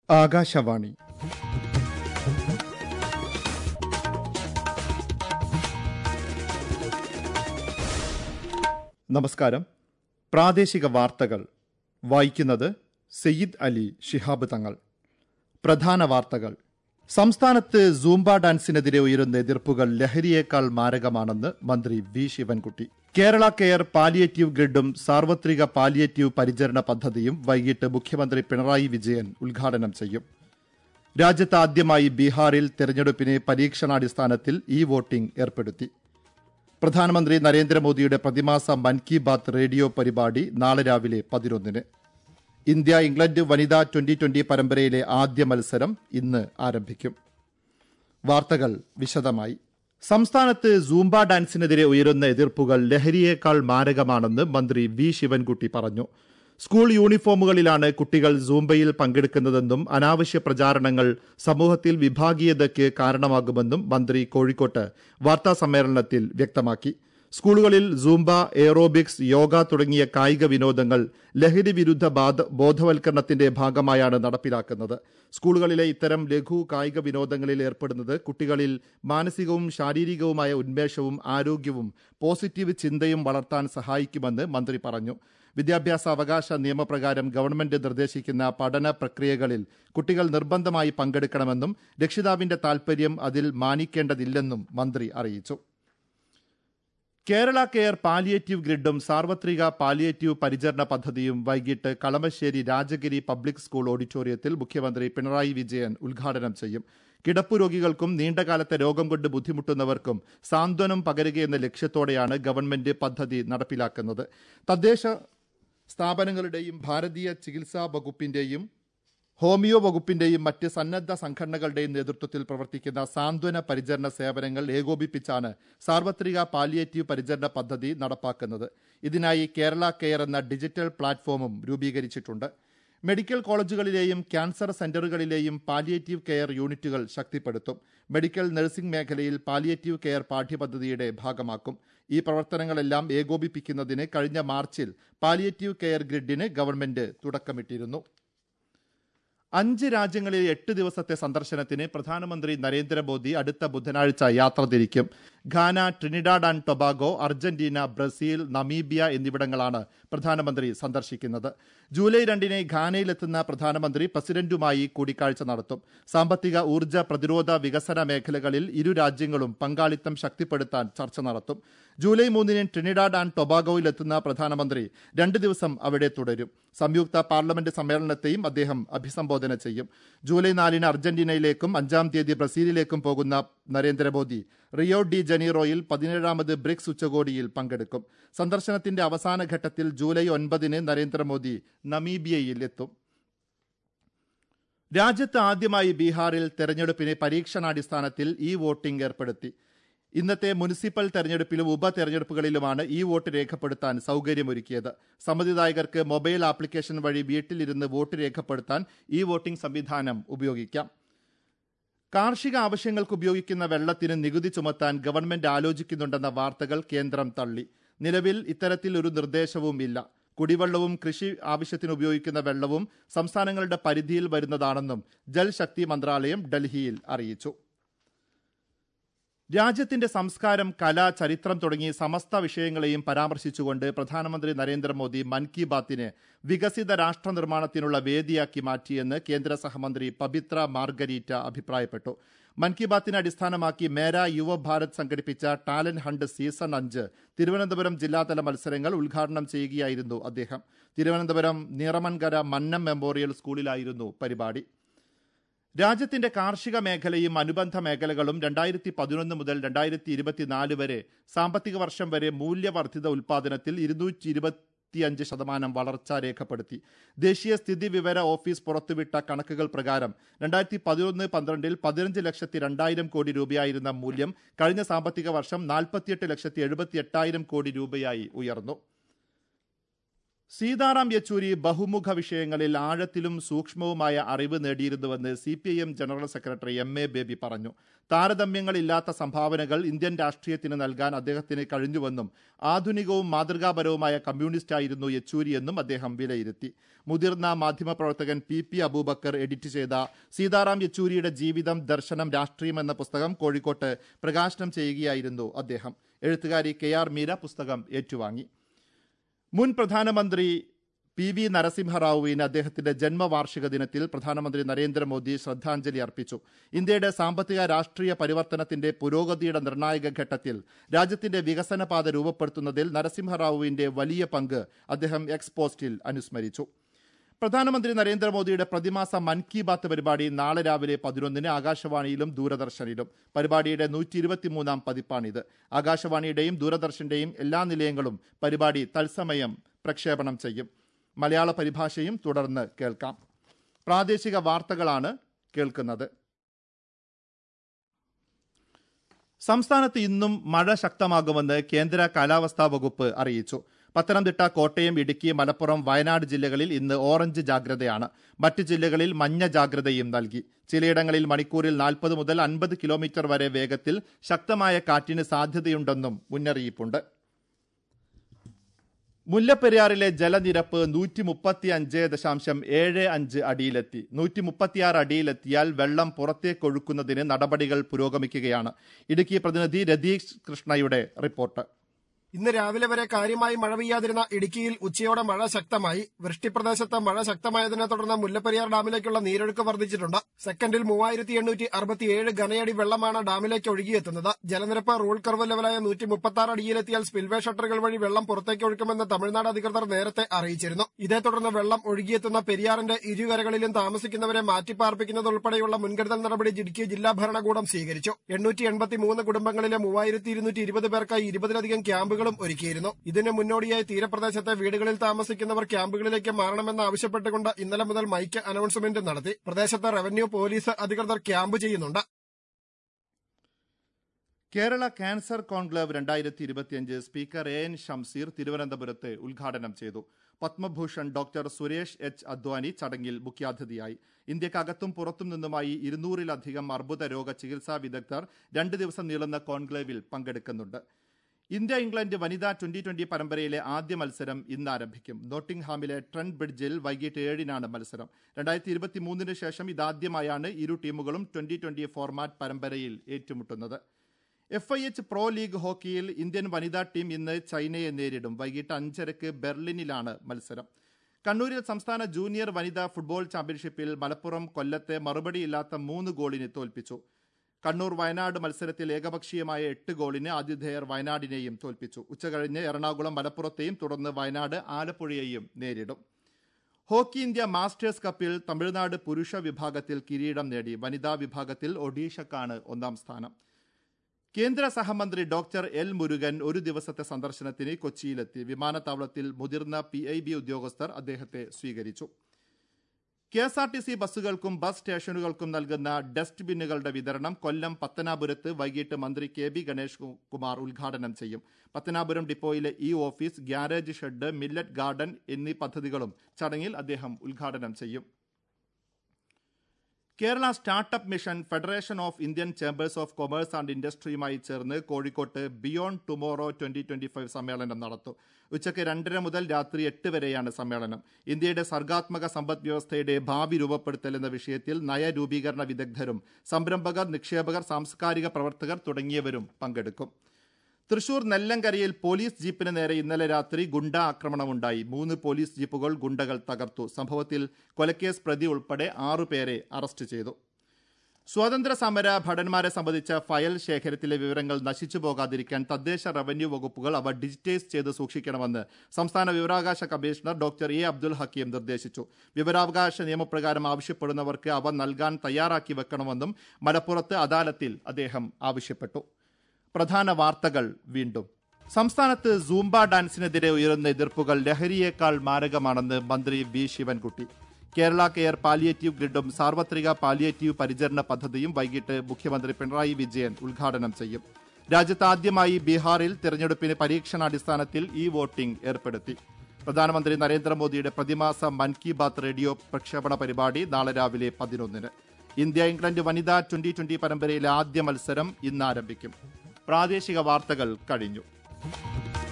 ആകാശവാണി നമസ്കാരം പ്രാദേശിക വാർത്തകൾ വായിക്കുന്നത് സയ്യിദ് അലി ശിഹാബ് തങ്ങൾ പ്രധാന വാർത്തകൾ സംസ്ഥാനത്ത് സൂംബ ഡാൻസിനെതിരെ ഉയരുന്ന എതിർപ്പുകൾ ലഹരിയേക്കാൾ മാരകമാണെന്ന് മന്ത്രി V Sivankutty Kerala care palliative ഗ്രിഡും സാർവത്രിക പാലിയേറ്റീവ് പരിചരണ പദ്ധതിയും വൈകിട്ട് മുഖ്യമന്ത്രി പിണറായി വിജയൻ ഉദ്ഘാടനം ചെയ്യും രാജ്യത്ത് ആദ്യമായി ബീഹാറിൽ തെരഞ്ഞെടുപ്പിന് പരീക്ഷണാടിസ്ഥാനത്തിൽ ഇ വോട്ടിംഗ് ഏർപ്പെടുത്തി പ്രധാനമന്ത്രി നരേന്ദ്രമോദിയുടെ പ്രതിമാസ മൻ കി ബാത്ത് റേഡിയോ പരിപാടി നാളെ രാവിലെ പതിനൊന്നിന് ഇന്ത്യ ഇംഗ്ലണ്ട് വനിതാ ട്വന്റി ട്വന്റി പരമ്പരയിലെ ആദ്യ മത്സരം ഇന്ന് ആരംഭിക്കും വാർത്തകൾ വിശദമായി സംസ്ഥാനത്ത് സൂംബ ഡാൻസിനെതിരെ ഉയരുന്ന എതിർപ്പുകൾ ലഹരിയേക്കാൾ മാരകമാണെന്ന് മന്ത്രി വി ശിവൻകുട്ടി പറഞ്ഞു സ്കൂൾ യൂണിഫോമുകളിലാണ് കുട്ടികൾ സൂംബയിൽ പങ്കെടുക്കുന്നതെന്നും അനാവശ്യ പ്രചാരണങ്ങൾ സമൂഹത്തിൽ വിഭാഗീയതയ്ക്ക് കാരണമാകുമെന്നും മന്ത്രി കോഴിക്കോട്ട് വാർത്താസമ്മേളനത്തിൽ വ്യക്തമാക്കി സ്കൂളുകളിൽ സൂംബ എയറോബിക്സ് യോഗ തുടങ്ങിയ കായിക വിനോദങ്ങൾ ലഹരി വിരുദ്ധ ബാധ ബോധവൽക്കരണത്തിന്റെ ഭാഗമായാണ് നടപ്പിലാക്കുന്നത് സ്കൂളുകളിലെ ഇത്തരം ലഘു കായിക വിനോദങ്ങളിൽ ഏർപ്പെടുന്നത് കുട്ടികളിൽ മാനസികവും ശാരീരികവുമായ ഉന്മേഷവും ആരോഗ്യവും പോസിറ്റീവ് ചിന്തയും വളർത്താൻ സഹായിക്കുമെന്ന് മന്ത്രി പറഞ്ഞു വിദ്യാഭ്യാസ അവകാശ നിയമപ്രകാരം ഗവൺമെന്റ് നിർദ്ദേശിക്കുന്ന പഠന പ്രക്രിയകളിൽ കുട്ടികൾ നിർബന്ധമായി പങ്കെടുക്കണമെന്നും രക്ഷിതാവിന്റെ താൽപര്യം അതിൽ മാനിക്കേണ്ടതില്ലെന്നും മന്ത്രി അറിയിച്ചു കേരള കെയർ പാലിയേറ്റീവ് ഗ്രിഡും സാർവത്രിക പാലിയേറ്റീവ് പരിചരണ പദ്ധതിയും വൈകിട്ട് കളമശ്ശേരി രാജഗിരി പബ്ലിക് സ്കൂൾ ഓഡിറ്റോറിയത്തിൽ മുഖ്യമന്ത്രി പിണറായി വിജയൻ ഉദ്ഘാടനം ചെയ്യും കിടപ്പു രോഗികൾക്കും നീണ്ടകാലത്തെ രോഗം കൊണ്ട് ബുദ്ധിമുട്ടുന്നവർക്കും സാന്ത്വനം പകരുകയെന്ന ലക്ഷ്യത്തോടെയാണ് ഗവൺമെന്റ് പദ്ധതി നടപ്പിലാക്കുന്നത് തദ്ദേശ സ്ഥാപനങ്ങളുടെയും ഭാരതീയ ചികിത്സാ വകുപ്പിന്റെയും ഹോമിയോ വകുപ്പിന്റെയും മറ്റ് സന്നദ്ധ സംഘടനകളുടെയും നേതൃത്വത്തിൽ പ്രവർത്തിക്കുന്ന സാന്ത്വന പരിചരണ സേവനങ്ങൾ ഏകോപിപ്പിച്ചാണ് സാർവത്രിക പാലിയേറ്റീവ് പരിചരണ പദ്ധതി നടപ്പാക്കുന്നത് ഇതിനായി കേരള കെയർ എന്ന ഡിജിറ്റൽ പ്ലാറ്റ്ഫോമും രൂപീകരിച്ചിട്ടുണ്ട് മെഡിക്കൽ കോളേജുകളിലെയും ക്യാൻസർ സെന്ററുകളിലെയും പാലിയേറ്റീവ് കെയർ യൂണിറ്റുകൾ ശക്തിപ്പെടുത്തും മെഡിക്കൽ നഴ്സിംഗ് മേഖലയിൽ പാലിയേറ്റീവ് കെയർ പാഠ്യപദ്ധതിയുടെ ഭാഗമാക്കും ഈ പ്രവർത്തനങ്ങളെല്ലാം ഏകോപിപ്പിക്കുന്നതിന് കഴിഞ്ഞ മാർച്ചിൽ പാലിയേറ്റീവ് കെയർ ഗ്രിഡിന് ഗവൺമെന്റ് തുടക്കമിട്ടിരുന്നു അഞ്ച് രാജ്യങ്ങളിലെ എട്ട് ദിവസത്തെ സന്ദർശനത്തിന് പ്രധാനമന്ത്രി നരേന്ദ്രമോദി അടുത്ത ബുധനാഴ്ച യാത്ര തിരിക്കും Ghana Trinidad and Tobago Argentina Brazil Namibia എന്നിവിടങ്ങളാണ് പ്രധാനമന്ത്രി സന്ദർശിക്കുന്നത് ജൂലൈ രണ്ടിന് ഘാനയിലെത്തുന്ന പ്രധാനമന്ത്രി പ്രസിഡന്റുമായി കൂടിക്കാഴ്ച നടത്തും സാമ്പത്തിക ഊർജ്ജ പ്രതിരോധ വികസന മേഖലകളിൽ ഇരു രാജ്യങ്ങളും പങ്കാളിത്തം ശക്തിപ്പെടുത്താൻ ചർച്ച നടത്തും ജൂലൈ മൂന്നിന് ട്രിനിഡാഡ് ആൻഡ് ടൊബാഗോയിലെത്തുന്ന പ്രധാനമന്ത്രി രണ്ട് ദിവസം അവിടെ തുടരും സംയുക്ത പാർലമെന്റ് സമ്മേളനത്തെയും അദ്ദേഹം അഭിസംബോധന ചെയ്യും ജൂലൈ നാലിന് അർജന്റീനയിലേക്കും അഞ്ചാം തീയതി ബ്രസീലിലേക്കും പോകുന്ന നരേന്ദ്രമോദി റിയോ ഡി ജനീറോയിൽ പതിനേഴാമത് ബ്രിക്സ് ഉച്ചകോടിയിൽ പങ്കെടുക്കും സന്ദർശനത്തിന്റെ അവസാന ഘട്ടത്തിൽ ജൂലൈ ഒൻപതിന് നരേന്ദ്രമോദി നമീബിയയിൽ എത്തും രാജ്യത്ത് ആദ്യമായി ബീഹാറിൽ തെരഞ്ഞെടുപ്പിന് പരീക്ഷണാടിസ്ഥാനത്തിൽ ഇ വോട്ടിംഗ് ഏർപ്പെടുത്തി ഇന്നത്തെ മുനിസിപ്പൽ തെരഞ്ഞെടുപ്പിലും ഉപതെരഞ്ഞെടുപ്പുകളിലുമാണ് ഈ വോട്ട് രേഖപ്പെടുത്താൻ സൗകര്യമൊരുക്കിയത് സമ്മതിദായകർക്ക് മൊബൈൽ ആപ്ലിക്കേഷൻ വഴി വീട്ടിലിരുന്ന് വോട്ട് രേഖപ്പെടുത്താൻ ഈ വോട്ടിംഗ് സംവിധാനം ഉപയോഗിക്കാം കാർഷിക ആവശ്യങ്ങൾക്ക് ഉപയോഗിക്കുന്ന വെള്ളത്തിന് നികുതി ചുമത്താൻ ഗവൺമെന്റ് ആലോചിക്കുന്നുണ്ടെന്ന വാർത്തകൾ കേന്ദ്രം തള്ളി നിലവിൽ ഇത്തരത്തിൽ ഒരു നിർദ്ദേശവും ഇല്ല കുടിവെള്ളവും കൃഷി ആവശ്യത്തിന് ഉപയോഗിക്കുന്ന വെള്ളവും സംസ്ഥാനങ്ങളുടെ പരിധിയിൽ വരുന്നതാണെന്നും ജൽശക്തി മന്ത്രാലയം ഡൽഹിയിൽ അറിയിച്ചു രാജ്യത്തിന്റെ സംസ്കാരം കല ചരിത്രം തുടങ്ങി സമസ്ത വിഷയങ്ങളെയും പരാമർശിച്ചുകൊണ്ട് പ്രധാനമന്ത്രി നരേന്ദ്രമോദി മൻ കി ബാത്തിനെ വികസിത രാഷ്ട്ര നിർമ്മാണത്തിനുള്ള വേദിയാക്കി മാറ്റിയെന്ന് കേന്ദ്ര സഹമന്ത്രി പബിത്ര മാർഗരീറ്റ അഭിപ്രായപ്പെട്ടു മൻ കി ബാത്തിനെ അടിസ്ഥാനമാക്കി മേര യുവ ഭാരത് സംഘടിപ്പിച്ച ടാലന്റ് ഹണ്ട് സീസൺ അഞ്ച് തിരുവനന്തപുരം ജില്ലാതല മത്സരങ്ങൾ ഉദ്ഘാടനം ചെയ്യുകയായിരുന്നു അദ്ദേഹം തിരുവനന്തപുരം നിറമൻകര മന്നം മെമ്മോറിയൽ സ്കൂളിലായിരുന്നു പരിപാടി രാജ്യത്തിന്റെ കാർഷിക മേഖലയും അനുബന്ധ മേഖലകളും രണ്ടായിരത്തി പതിനൊന്ന് മുതൽ രണ്ടായിരത്തി ഇരുപത്തിനാല് വരെ സാമ്പത്തിക വർഷം വരെ മൂല്യവർദ്ധിത ഉൽപാദനത്തിൽ ഇരുന്നൂറ്റി ഇരുപത്തിയഞ്ച് ശതമാനം വളർച്ച രേഖപ്പെടുത്തി ദേശീയ സ്ഥിതി വിവര ഓഫീസ് പുറത്തുവിട്ട കണക്കുകൾ പ്രകാരം രണ്ടായിരത്തി പതിനൊന്ന് പന്ത്രണ്ടിൽ പതിനഞ്ച് ലക്ഷത്തി രണ്ടായിരം കോടി രൂപയായിരുന്ന മൂല്യം കഴിഞ്ഞ സാമ്പത്തിക വർഷം നാൽപ്പത്തിയെട്ട് ലക്ഷത്തി എഴുപത്തി എട്ടായിരം കോടി രൂപയായി ഉയർന്നു സീതാറാം യെച്ചൂരി ബഹുമുഖ വിഷയങ്ങളിൽ ആഴത്തിലും സൂക്ഷ്മവുമായ അറിവ് നേടിയിരുന്നുവെന്ന് C P I M general secretary M A Baby പറഞ്ഞു താരതമ്യങ്ങളില്ലാത്ത സംഭാവനകൾ ഇന്ത്യൻ രാഷ്ട്രീയത്തിന് നൽകാൻ അദ്ദേഹത്തിന് കഴിഞ്ഞുവെന്നും ആധുനികവും മാതൃകാപരവുമായ കമ്മ്യൂണിസ്റ്റായിരുന്നു യെച്ചൂരിയെന്നും അദ്ദേഹം വിലയിരുത്തി മുതിർന്ന മാധ്യമപ്രവർത്തകൻ പി പി അബൂബക്കർ എഡിറ്റ് ചെയ്ത സീതാറാം യെച്ചൂരിയുടെ ജീവിതം ദർശനം രാഷ്ട്രീയം എന്ന പുസ്തകം കോഴിക്കോട്ട് പ്രകാശനം ചെയ്യുകയായിരുന്നു അദ്ദേഹം എഴുത്തുകാരി കെ ആർ മീര പുസ്തകം ഏറ്റുവാങ്ങി മുൻ പ്രധാനമന്ത്രി പി വി നരസിംഹറാവുവിന് അദ്ദേഹത്തിന്റെ ജന്മവാർഷിക ദിനത്തിൽ പ്രധാനമന്ത്രി നരേന്ദ്രമോദി ശ്രദ്ധാഞ്ജലി അർപ്പിച്ചു ഇന്ത്യയുടെ സാമ്പത്തിക രാഷ്ട്രീയ പരിവർത്തനത്തിന്റെ പുരോഗതിയുടെ നിർണായക ഘട്ടത്തിൽ രാജ്യത്തിന്റെ വികസന പാത രൂപപ്പെടുത്തുന്നതിൽ നരസിംഹറാവുവിന്റെ വലിയ പങ്ക് അദ്ദേഹം എക്സ് പോസ്റ്റിൽ അനുസ്മരിച്ചു പ്രധാനമന്ത്രി നരേന്ദ്രമോദിയുടെ പ്രതിമാസ മൻ കി ബാത്ത് പരിപാടി നാളെ രാവിലെ പതിനൊന്നിന് ആകാശവാണിയിലും ദൂരദർശനിലും പരിപാടിയുടെ നൂറ്റി ഇരുപത്തിമൂന്നാം പതിപ്പാണിത് ആകാശവാണിയുടെയും ദൂരദർശന്റെയും എല്ലാ നിലയങ്ങളും പരിപാടി തത്സമയം പ്രക്ഷേപണം ചെയ്യും മലയാള പരിഭാഷയും തുടർന്ന് കേൾക്കാം പ്രാദേശിക വാർത്തകളാണ് കേൾക്കുന്നത് സംസ്ഥാനത്ത് ഇന്നും മഴ ശക്തമാകുമെന്ന് കേന്ദ്ര കാലാവസ്ഥാ വകുപ്പ് അറിയിച്ചു പത്തനംതിട്ട കോട്ടയം ഇടുക്കി മലപ്പുറം വയനാട് ജില്ലകളിൽ ഇന്ന് ഓറഞ്ച് ജാഗ്രതയാണ് മറ്റ് ജില്ലകളിൽ മഞ്ഞ ജാഗ്രതയും നൽകി ചിലയിടങ്ങളിൽ മണിക്കൂറിൽ നാൽപ്പത് മുതൽ അൻപത് കിലോമീറ്റർ വരെ വേഗത്തിൽ ശക്തമായ കാറ്റിന് സാധ്യതയുണ്ടെന്നും മുന്നറിയിപ്പുണ്ട് മുല്ലപ്പെരിയാറിലെ ജലനിരപ്പ് നൂറ്റി മുപ്പത്തി അഞ്ച് ദശാംശം ഏഴ് അഞ്ച് അടിയിലെത്തി നൂറ്റി മുപ്പത്തിയാറ് അടിയിലെത്തിയാൽ വെള്ളം പുറത്തേക്കൊഴുക്കുന്നതിന് നടപടികൾ പുരോഗമിക്കുകയാണ് ഇടുക്കി പ്രതിനിധി രതീഷ് കൃഷ്ണയുടെ റിപ്പോർട്ട് ഇന്ന് രാവിലെ വരെ കാര്യമായി മഴ പെയ്യാതിരുന്ന ഇടുക്കിയിൽ ഉച്ചയോടെ മഴ ശക്തമായി വൃഷ്ടിപ്രദേശത്ത് മഴ ശക്തമായതിനെ തുടർന്ന് മുല്ലപ്പെരിയാർ ഡാമിലേക്കുള്ള നീരൊഴുക്ക് വർദ്ധിച്ചിട്ടുണ്ട് സെക്കൻഡിൽ മൂവായിരത്തി എണ്ണൂറ്റി അറുപത്തിയേഴ് ഘനയടി വെള്ളമാണ് ഡാമിലേക്ക് ഒഴുകിയെത്തുന്നത് ജലനിരപ്പ് റൂൾ കർവ് ലെവലായ നൂറ്റി മുപ്പത്തി ആറ് അടിയിലെത്തിയാൽ സ്പിൽവേ ഷട്ടറുകൾ വഴി വെള്ളം പുറത്തേക്ക് ഒഴുക്കുമെന്ന് തമിഴ്നാട് അധികൃതർ നേരത്തെ അറിയിച്ചിരുന്നു ഇതേ തുടർന്ന് വെള്ളം ഒഴുകിയെത്തുന്ന പെരിയാറിന്റെ ഇരുകരകളിലും താമസിക്കുന്നവരെ മാറ്റിപ്പാർപ്പിക്കുന്നത് ഉൾപ്പെടെയുള്ള മുൻകരുതൽ നടപടി ഇടുക്കി ജില്ലാ ഭരണകൂടം സ്വീകരിച്ചു എണ്ണൂറ്റി എൺപത്തിമൂന്ന് കുടുംബങ്ങളിലെ മൂവായിരത്തി ഇരുന്നൂറ്റി ഇരുപത് പേർക്കായി ഇരുപതിലധികം ക്യാമ്പുകൾ ക്യാമ്പുകളും ഒരുക്കിയിരുന്നു ഇതിന് മുന്നോടിയായി തീരപ്രദേശത്തെ വീടുകളിൽ താമസിക്കുന്നവർ ക്യാമ്പുകളിലേക്ക് മാറണമെന്ന് ആവശ്യപ്പെട്ടുകൊണ്ട് ഇന്നലെ മുതൽ മൈക്ക് അനൗൺസ്മെന്റ് നടത്തി പ്രദേശത്ത് റവന്യൂ പോലീസ് അധികൃതർ ക്യാമ്പ് ചെയ്യുന്നുണ്ട് കേരള ക്യാൻസർ കോൺക്ലേവ് രണ്ടായിരത്തി ഇരുപത്തിയഞ്ച് സ്പീക്കർ എ എൻ ഷംസീർ തിരുവനന്തപുരത്ത് ഉദ്ഘാടനം ചെയ്തു പത്മഭൂഷൺ ഡോക്ടർ സുരേഷ് എച്ച് അദ്വാനി ചടങ്ങിൽ മുഖ്യാതിഥിയായി ഇന്ത്യക്കകത്തും പുറത്തും നിന്നുമായി ഇരുന്നൂറിലധികം അർബുദ രോഗ ചികിത്സാ വിദഗ്ധർ രണ്ട് ദിവസം നീളുന്ന കോൺക്ലേവിൽ പങ്കെടുക്കുന്നുണ്ട് ഇന്ത്യ ഇംഗ്ലണ്ട് വനിതാ ട്വന്റി ട്വന്റി പരമ്പരയിലെ ആദ്യ മത്സരം ഇന്ന് ആരംഭിക്കും നോട്ടിംഗ്ഹാമിലെ ട്രെന്റ് ബ്രിഡ്ജിൽ വൈകിട്ട് ഏഴിനാണ് മത്സരം രണ്ടായിരത്തി ഇരുപത്തി മൂന്നിന് ശേഷം ഇതാദ്യമായാണ് ഇരു ടീമുകളും ട്വന്റി ട്വന്റി ഫോർമാറ്റ് പരമ്പരയിൽ ഏറ്റുമുട്ടുന്നത് F I H pro league ഹോക്കിയിൽ ഇന്ത്യൻ വനിതാ ടീം ഇന്ന് ചൈനയെ നേരിടും വൈകിട്ട് അഞ്ചരക്ക് ബെർലിനിലാണ് മത്സരം കണ്ണൂരിൽ സംസ്ഥാന ജൂനിയർ വനിതാ ഫുട്ബോൾ ചാമ്പ്യൻഷിപ്പിൽ മലപ്പുറം കൊല്ലത്തെ മറുപടിയില്ലാത്ത മൂന്ന് ഗോളിന് തോൽപ്പിച്ചു കണ്ണൂർ വയനാട് മത്സരത്തിൽ ഏകപക്ഷീയമായ എട്ട് ഗോളിന് ആതിഥേയർ വയനാടിനെയും തോൽപ്പിച്ചു ഉച്ചകഴിഞ്ഞ് എറണാകുളം മലപ്പുറത്തെയും തുടർന്ന് വയനാട് ആലപ്പുഴയെയും നേരിടും ഹോക്കി ഇന്ത്യ മാസ്റ്റേഴ്സ് കപ്പിൽ തമിഴ്നാട് പുരുഷ വിഭാഗത്തിൽ കിരീടം നേടി വനിതാ വിഭാഗത്തിൽ ഒഡീഷക്കാണ് ഒന്നാം സ്ഥാനം കേന്ദ്ര സഹമന്ത്രി ഡോക്ടർ എൽ മുരുകൻ ഒരു ദിവസത്തെ സന്ദർശനത്തിന് കൊച്ചിയിലെത്തി വിമാനത്താവളത്തിൽ മുതിർന്ന പി ഐ ബി ഉദ്യോഗസ്ഥർ അദ്ദേഹത്തെ സ്വീകരിച്ചു K S R T C ബസ്സുകൾക്കും ബസ് സ്റ്റേഷനുകൾക്കും നൽകുന്ന ഡസ്റ്റ് ബിന്നുകളുടെ വിതരണം കൊല്ലം പത്തനാപുരത്ത് വൈകിട്ട് മന്ത്രി കെ ബി ഗണേഷ് കുമാർ ഉദ്ഘാടനം ചെയ്യും പത്തനാപുരം ഡിപ്പോയിലെ E office garage shed millet garden എന്നീ പദ്ധതികളും ചടങ്ങിൽ അദ്ദേഹം ഉദ്ഘാടനം ചെയ്യും Kerala startup mission federation of Indian chambers of commerce and ഇൻഡസ്ട്രിയുമായി ചേർന്ന് കോഴിക്കോട്ട് beyond tomorrow twenty twenty five സമ്മേളനം നടത്തും ഉച്ചയ്ക്ക് രണ്ടര മുതൽ രാത്രി എട്ട് വരെയാണ് സമ്മേളനം ഇന്ത്യയുടെ സർഗാത്മക സമ്പദ് വ്യവസ്ഥയുടെ ഭാവി രൂപപ്പെടുത്തൽ എന്ന വിഷയത്തിൽ നയരൂപീകരണ വിദഗ്ധരും സംരംഭകർ നിക്ഷേപകർ സാംസ്കാരിക പ്രവർത്തകർ തുടങ്ങിയവരും പങ്കെടുക്കും തൃശൂർ നെല്ലങ്കരയിൽ പോലീസ് ജീപ്പിന് നേരെ ഇന്നലെ രാത്രി ഗുണ്ട ആക്രമണമുണ്ടായി മൂന്ന് പോലീസ് ജീപ്പുകൾ ഗുണ്ടകൾ തകർത്തു സംഭവത്തിൽ കൊലക്കേസ് പ്രതി ഉൾപ്പെടെ ആറുപേരെ അറസ്റ്റ് ചെയ്തു സ്വാതന്ത്ര്യ സമര ഭടന്മാരെ സംബന്ധിച്ച ഫയൽ ശേഖരത്തിലെ വിവരങ്ങൾ നശിച്ചു പോകാതിരിക്കാൻ തദ്ദേശ റവന്യൂ വകുപ്പുകൾ അവ ഡിജിറ്റൈസ് ചെയ്ത് സൂക്ഷിക്കണമെന്ന് സംസ്ഥാന വിവരാവകാശ commissioner doctor A Abdul Hakeem നിർദ്ദേശിച്ചു വിവരാവകാശ നിയമപ്രകാരം ആവശ്യപ്പെടുന്നവർക്ക് അവ നൽകാൻ തയ്യാറാക്കി വെക്കണമെന്നും മലപ്പുറത്ത് അദാലത്തിൽ അദ്ദേഹം ആവശ്യപ്പെട്ടു പ്രധാന വാർത്തകൾ വീണ്ടും സംസ്ഥാനത്ത് സൂംബ ഡാൻസിനെതിരെ ഉയരുന്ന എതിർപ്പുകൾ ലഹരിയേക്കാൾ മാരകമാണെന്ന് മന്ത്രി V Sivankutty Kerala care palliative ഗ്രിഡും സാർവത്രിക പാലിയേറ്റീവ് പരിചരണ പദ്ധതിയും വൈകിട്ട് മുഖ്യമന്ത്രി പിണറായി വിജയൻ ഉദ്ഘാടനം ചെയ്യും രാജ്യത്ത് ആദ്യമായി ബീഹാറിൽ തിരഞ്ഞെടുപ്പിന് പരീക്ഷണാടിസ്ഥാനത്തിൽ ഇ വോട്ടിംഗ് ഏർപ്പെടുത്തി പ്രധാനമന്ത്രി നരേന്ദ്രമോദിയുടെ പ്രതിമാസ മൻ കി ബാത്ത് റേഡിയോ പ്രക്ഷേപണ പരിപാടി നാളെ രാവിലെ പതിനൊന്നിന് ഇന്ത്യ ഇംഗ്ലണ്ട് വനിതാ ട്വന്റി ട്വന്റി പരമ്പരയിലെ ആദ്യ മത്സരം ഇന്ന് ആരംഭിക്കും പ്രാദേശിക വാർത്തകൾ കഴിഞ്ഞു